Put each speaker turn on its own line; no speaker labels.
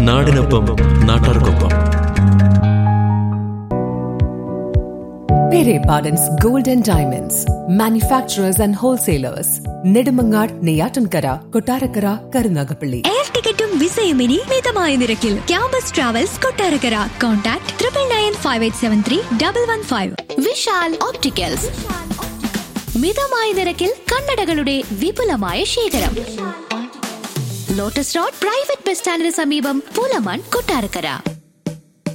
നാടിനൊപ്പം നാട്ടാർക്കൊപ്പം
Pere Pardon's Gold and Diamonds, manufacturers and wholesalers, Nedimangar, Neyatankara, Kotarakara, Karunagapalli.
Air ടിക്കറ്റും വിസയും ഇനി മിതമായ നിരക്കിൽ campus travels Kottarakkara contact triple nine five eight seven three double one five Vishal opticals മിതമായ നിരക്കിൽ കണ്ണടകളുടെ വിപുലമായ ശേഖരം ലോട്ടസ് റോഡ് പ്രൈവറ്റ് ബസ് സ്റ്റാൻഡിന് സമീപം പൂലമൺ കൊട്ടാരക്കര